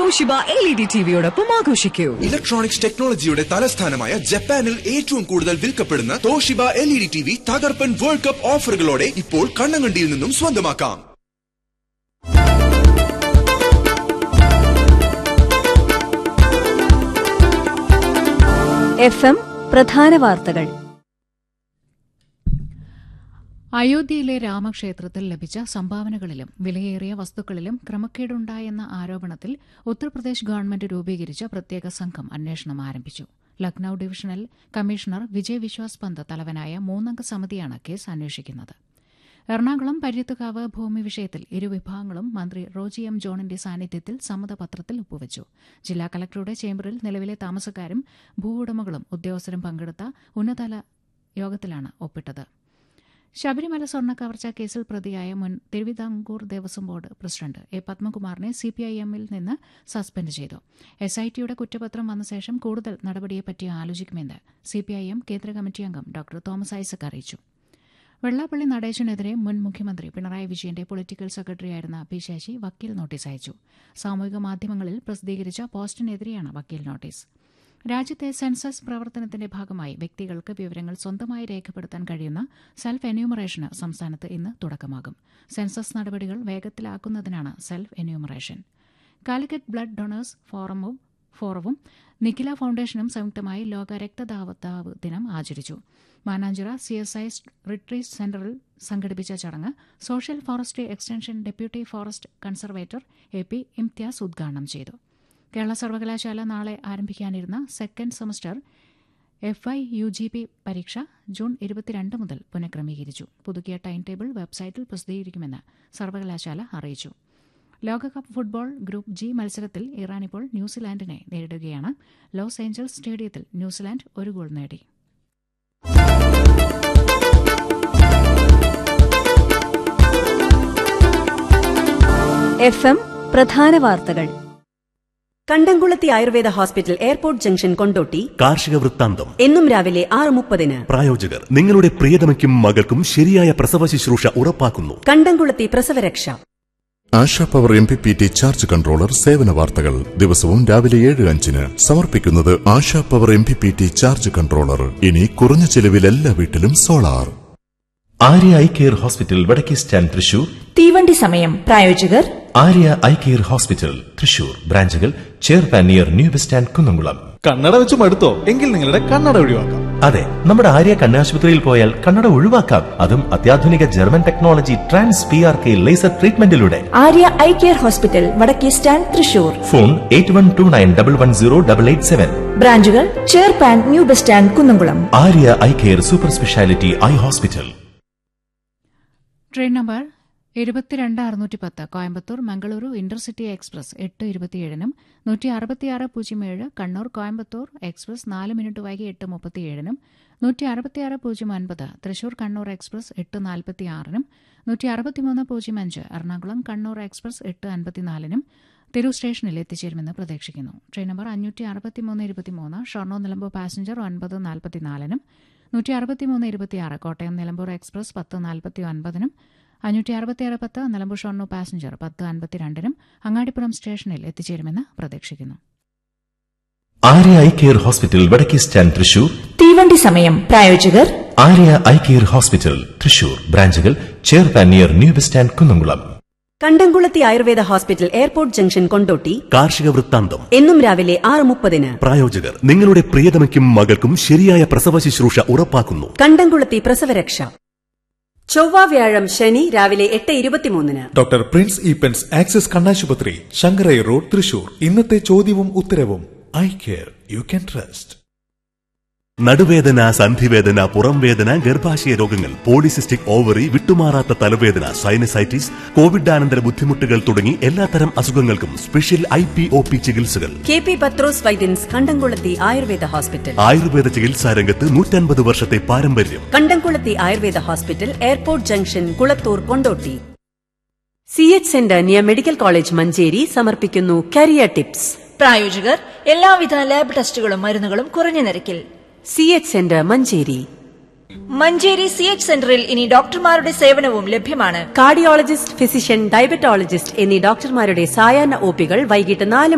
Toshiba L E D ടിവിയോടൊപ്പം ആഘോഷിക്കൂ electronics ടെക്നോളജിയുടെ തലസ്ഥാനമായ ജപ്പാനിൽ ഏറ്റവും കൂടുതൽ വിൽക്കപ്പെടുന്ന Toshiba L E D T V തകർപ്പൻ വേൾഡ് കപ്പ് ഓഫറുകളോടെ ഇപ്പോൾ കണ്ണങ്കണ്ടിയിൽ നിന്നും സ്വന്തമാക്കാം എഫ് എം പ്രധാന വാർത്തകൾ അയോധ്യയിലെ രാമക്ഷേത്രത്തിൽ ലഭിച്ച സംഭാവനകളിലും വിലയേറിയ വസ്തുക്കളിലും ക്രമക്കേടുണ്ടായെന്ന ആരോപണത്തിൽ ഉത്തർപ്രദേശ് ഗവൺമെന്റ് രൂപീകരിച്ച പ്രത്യേക സംഘം അന്വേഷണം ആരംഭിച്ചു ലക്നൌ ഡിവിഷണൽ കമ്മീഷണർ വിജയ് വിശ്വാസ് പന്ത് തലവനായ മൂന്നംഗ സമിതിയാണ് കേസ് അന്വേഷിക്കുന്നത് എറണാകുളം പര്യത്തുകാവ് ഭൂമി വിഷയത്തിൽ ഇരുവിഭാഗങ്ങളും മന്ത്രി റോജി എം ജോണിന്റെ സാന്നിധ്യത്തിൽ സമ്മതപത്രത്തിൽ ഒപ്പുവച്ചു ജില്ലാ കലക്ടറുടെ ചേംബറിൽ നിലവിലെ താമസക്കാരും ഭൂവുടമകളും ഉദ്യോഗസ്ഥരും പങ്കെടുത്ത ഉന്നതതല യോഗത്തിലാണ് ഒപ്പിട്ടത് ശബരിമല സ്വർണ്ണ കവർച്ച കേസിൽ പ്രതിയായ മുൻ Thiruvithamkoor Devaswom board president A പത്മകുമാറിനെ സിപിഐഎമ്മിൽ നിന്ന് സസ്പെൻഡ് ചെയ്തു എസ് ഐ ടിയുടെ കുറ്റപത്രം വന്ന ശേഷം കൂടുതൽ നടപടിയെപ്പറ്റി ആലോചിക്കുമെന്ന് സിപിഐഎം കേന്ദ്ര കമ്മിറ്റി അംഗം ഡോക്ടർ തോമസ് ഐസക് അറിയിച്ചു വെള്ളാപ്പള്ളി നടേശനെതിരെ മുൻ മുഖ്യമന്ത്രി പിണറായി വിജയന്റെ പൊളിറ്റിക്കൽ സെക്രട്ടറിയായിരുന്ന പി ശശി വക്കീൽ നോട്ടീസ് അയച്ചു സാമൂഹിക മാധ്യമങ്ങളിൽ പ്രസിദ്ധീകരിച്ച പോസ്റ്റിനെതിരെയാണ് വക്കീൽ നോട്ടീസ് രാജ്യത്തെ സെൻസസ് പ്രവർത്തനത്തിന്റെ ഭാഗമായി വ്യക്തികൾക്ക് വിവരങ്ങൾ സ്വന്തമായി രേഖപ്പെടുത്താൻ കഴിയുന്ന സെൽഫ് എന്യൂമറേഷന് സംസ്ഥാനത്ത് ഇന്ന് തുടക്കമാകും സെൻസസ് നടപടികൾ വേഗത്തിലാക്കുന്നതിനാണ് self enumeration Calicut blood donors ഫോറമും ഫോറവും നിഖില ഫൗണ്ടേഷനും സംയുക്തമായി ലോക രക്തദാതാവ് ദിനം ആചരിച്ചു Mananchira C S I retreat സെന്ററിൽ സംഘടിപ്പിച്ച ചടങ്ങ് social forestry extension deputy forest conservator A P Imtiaz ഉദ്ഘാടനം ചെയ്തു കേരള സർവകലാശാല നാളെ ആരംഭിക്കാനിരുന്ന second semester F I U G P പരീക്ഷ ജൂൺ ഇരുപത്തിരണ്ട് മുതൽ പുനഃക്രമീകരിച്ചു പുതുക്കിയ ടൈം ടേബിൾ വെബ്സൈറ്റിൽ പ്രസിദ്ധീകരിക്കുമെന്ന് സർവകലാശാല അറിയിച്ചു ലോകകപ്പ് ഫുട്ബോൾ ഗ്രൂപ്പ് ജി മത്സരത്തിൽ ഇറാൻ ഇപ്പോൾ ന്യൂസിലാൻഡിനെ നേരിടുകയാണ് ലോസ് ഏഞ്ചൽസ് സ്റ്റേഡിയത്തിൽ ന്യൂസിലാൻഡ് ഒരു ഗോൾ നേടി എഫ് എം പ്രധാന വാർത്തകൾ Kandamkulathy Ayurveda hospital airport junction Kondotty കാർഷിക വൃത്താന്തം എന്നും രാവിലെ ആറ് മുപ്പതിന് പ്രായോജകർ നിങ്ങളുടെ പ്രിയതമയ്ക്കും മകൾക്കും ശരിയായ പ്രസവ ശുശ്രൂഷ ഉറപ്പാക്കുന്നു കണ്ടംകുളത്തി പ്രസവരക്ഷ Asha power M P P T charge controller സേവന വാർത്തകൾ ദിവസവും രാവിലെ ഏഴ് അഞ്ചിന് സമർപ്പിക്കുന്നത് Asha power M P P T charge controller ഇനി കുറഞ്ഞ ചെലവിൽ എല്ലാ വീട്ടിലും solar Arya eye care hospital വടക്കേ സ്റ്റാൻഡ് തൃശൂർ തീവണ്ടി സമയം പ്രായോജകർ Arya eye care hospital Thrissur ബ്രാഞ്ചുകൾ ചെയർപാൻ near new bus stand Kunnamkulam കണ്ണട വെച്ച് മടുത്തോ എങ്കിൽ നിങ്ങളുടെ കണ്ണട ഒഴിവാക്കാം അതെ നമ്മുടെ ആര്യ കണ്ണാശുപത്രിയിൽ പോയാൽ കണ്ണട ഒഴിവാക്കാം അതും അത്യാധുനിക German technology trans P R K laser ട്രീറ്റ്മെന്റിലൂടെ ആര്യ ഐ കെയർ ഹോസ്പിറ്റൽ വടക്കേ stand Thrissur phone eight one two nine double one zero double eight seven ബ്രാഞ്ചുകൾ ചെയർപാൻ new bus stand Kunnamkulam Arya eye care super speciality eye hospital train number ഇരുപത്തിരണ്ട് അറുന്നൂറ്റി പത്ത് Coimbatore Mangaluru intercity express എട്ട് ഇരുപത്തിയേഴിനും നൂറ്റി അറുപത്തിയാറ് പൂജ്യം ഏഴ് കണ്ണൂർ കോയമ്പത്തൂർ എക്സ്പ്രസ് നാല് മിനിറ്റ് വൈകി എട്ട് മുപ്പത്തിയേഴിനും നൂറ്റി അറുപത്തിയാറ് പൂജ്യം ഒൻപത് തൃശൂർ കണ്ണൂർ എക്സ്പ്രസ് എട്ട് നാൽപ്പത്തിയാറിനും നൂറ്റി അറുപത്തിമൂന്ന് പൂജ്യം അഞ്ച് എറണാകുളം കണ്ണൂർ എക്സ്പ്രസ് എട്ട് അൻപത്തിനാലിനും തിരൂർ സ്റ്റേഷനിൽ എത്തിച്ചേരുമെന്ന് പ്രതീക്ഷിക്കുന്നു ട്രെയിൻ നമ്പർ അഞ്ഞൂറ്റി അറുപത്തിമൂന്ന് ഇരുപത്തിമൂന്ന് ഷൊർണൂർ നിലമ്പൂർ പാസഞ്ചർ ഒൻപത് നാൽപ്പത്തിനാലിനും നൂറ്റി അറുപത്തിമൂന്ന് ഇരുപത്തിയാറ് കോട്ടയം നിലമ്പൂർ എക്സ്പ്രസ് പത്ത് നാൽപ്പത്തി ഒൻപതിനും അഞ്ഞൂറ്റി അറുപത്തിയാറ് പത്ത് നിലമ്പൂർ ഷൊർണൂർ പാസഞ്ചർ പത്ത് അൻപത്തിരണ്ടിനും അങ്ങാടിപ്പുറം സ്റ്റേഷനിൽ എത്തിച്ചേരുമെന്ന് പ്രതീക്ഷിക്കുന്നു ആര്യ ഐ കെയർ ഹോസ്പിറ്റൽ വടക്കേ സ്റ്റാൻഡ് തൃശൂർ തീവണ്ടി സമയം പ്രായോജകർ Arya eye care hospital Thrissur ബ്രാഞ്ചുകൾ ചെയർപാൻ near new bus stand Kunnamkulam Kandamkulathy Ayurveda hospital airport junction Kondotty കാർഷിക വൃത്താന്തം എന്നും രാവിലെ ആറ് മുപ്പതിന് പ്രായോജകർ നിങ്ങളുടെ പ്രിയതമയ്ക്കും മകൾക്കും ശരിയായ പ്രസവ ശുശ്രൂഷ ഉറപ്പാക്കുന്നു കണ്ടംകുളത്തി പ്രസവരക്ഷ ചൊവ്വ വ്യാഴം ശനി രാവിലെ എട്ട് ഇരുപത്തിമൂന്നിന് ഡോക്ടർ പ്രിൻസ് ഈപ്പൻസ് ആക്സിസ് കണ്ണാശുപത്രി ശങ്കരൈ റോഡ് തൃശൂർ ഇന്നത്തെ ചോദ്യവും ഉത്തരവും eye care you can trust നടുവേദന സന്ധിവേദന പുറംവേദന ഗർഭാശയ രോഗങ്ങൾ പോളിസിസ്റ്റിക് ഓവറി വിട്ടുമാറാത്ത തലവേദന സൈനസൈറ്റിസ് കോവിഡാനന്തര ബുദ്ധിമുട്ടുകൾ തുടങ്ങി എല്ലാത്തരം അസുഖങ്ങൾക്കും special I P O P ചികിത്സകൾ K P Pathros Vaidyans Kandamkulathy Ayurveda hospital Ayurveda ചികിത്സാ രംഗത്ത് നൂറ്റൻപത് വർഷത്തെ പാരമ്പര്യം Kandamkulathy Ayurveda hospital airport junction Kulathur Kondotty C H centre near medical college Manjeri സമർപ്പിക്കുന്നു കരിയർ ടിപ്സ് പ്രായോജകർ എല്ലാവിധ ലാബ് ടെസ്റ്റുകളും മരുന്നുകളും കുറഞ്ഞ നിരക്കിൽ C H centre Manjeri Manjeri C H സെന്ററിൽ ഇനി ഡോക്ടർമാരുടെ സേവനവും ലഭ്യമാണ് കാർഡിയോളജിസ്റ്റ് ഫിസിഷ്യൻ ഡയബറ്റോളജിസ്റ്റ് എന്നീ ഡോക്ടർമാരുടെ സായാഹ്ന ഒപികൾ വൈകിട്ട് നാല്